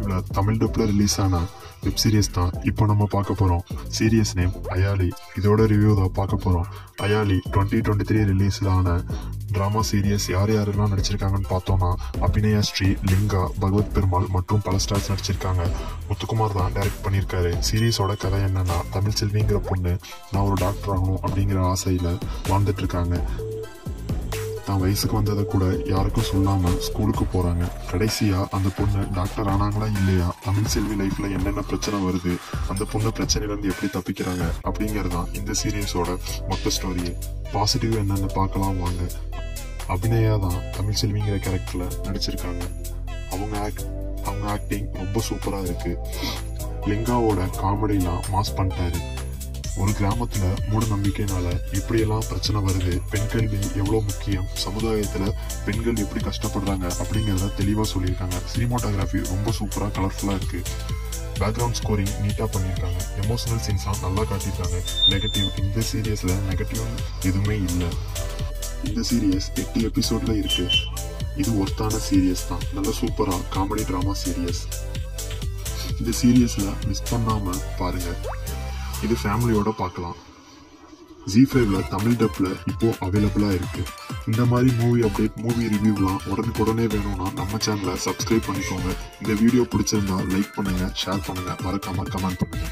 ஃபைவ்ல தமிழ் டப்ல ரிலீஸ் ஆன வெப் சீரிஸ் தான் இப்போ நம்ம பார்க்க போகிறோம் சீரியஸ் நேம் அயாலி இதோட ரிவ்யூ தான் பார்க்க போகிறோம் அயாலி டுவெண்ட்டி டுவெண்ட்டி த்ரீ ரிலீஸில் ஆன ட்ராமா சீரியஸ் யார் யாரெல்லாம் நடிச்சிருக்காங்கன்னு பார்த்தோம்னா அபிநயா ஸ்ரீ லிங்கா பகவத் பெருமாள் மற்றும் பல ஸ்டார்ஸ் நடிச்சிருக்காங்க முத்துக்குமார் தான் டைரக்ட் பண்ணியிருக்காரு சீரியஸோட கதை என்னன்னா தமிழ் செல்விங்கிற பொண்ணு நான் ஒரு டாக்டர் ஆகணும் அப்படிங்கிற ஆசையில் வாழ்ந்துட்டு இருக்காங்க தான் வயசுக்கு வந்ததை கூட யாருக்கும் சொல்லாம ஸ்கூலுக்கு போறாங்க கடைசியா அந்த பொண்ணு டாக்டர் ஆனாங்களா இல்லையா தமிழ் செல்வி லைஃப்ல என்னென்ன பிரச்சனை வருது அந்த பொண்ணு பிரச்சனையில இருந்து எப்படி தப்பிக்கிறாங்க அப்படிங்கறதுதான் இந்த சீரியஸோட மொத்த ஸ்டோரியே பாசிட்டிவ் என்னன்னு பார்க்கலாம் வாங்க அபிநயா தான் தமிழ் செல்விங்கிற கேரக்டர்ல நடிச்சிருக்காங்க அவங்க ஆக்ட் அவங்க ஆக்டிங் ரொம்ப சூப்பரா இருக்கு லிங்காவோட காமெடிலாம் மாஸ் பண்ணிட்டாரு ஒரு கிராமத்துல மூட நம்பிக்கைனால இப்படியெல்லாம் பிரச்சனை வருது பெண் கல்வி எவ்வளவு முக்கியம் சமுதாயத்துல பெண்கள் எப்படி கஷ்டப்படுறாங்க அப்படிங்கறத தெளிவா சொல்லியிருக்காங்க சினிமாட்டோகிராஃபி ரொம்ப சூப்பரா கலர்ஃபுல்லா இருக்கு பேக்ரவுண்ட் ஸ்கோரிங் நீட்டா பண்ணியிருக்காங்க எமோஷனல் சீன்ஸ்லாம் நல்லா காட்டியிருக்காங்க நெகட்டிவ் இந்த சீரியஸ்ல நெகட்டிவ் எதுவுமே இல்லை இந்த சீரியஸ் எட்டு எபிசோட்ல இருக்கு இது ஒர்த்தான சீரியஸ் தான் நல்ல சூப்பரா காமெடி டிராமா சீரியஸ் இந்த சீரியஸ்ல மிஸ் பண்ணாம பாருங்க இது ஃபேமிலியோட பார்க்கலாம் ஜி ஃபைவ்ல தமிழ் டப்ல இப்போ அவைலபிளா இருக்கு இந்த மாதிரி மூவி அப்டேட் மூவி ரிவ்யூலாம் உடனுக்குடனே வேணும்னா நம்ம சேனலை சப்ஸ்கிரைப் பண்ணிக்கோங்க இந்த வீடியோ பிடிச்சிருந்தா லைக் பண்ணுங்க ஷேர் பண்ணுங்க மறக்காம கமெண்ட் பண்ணுங்க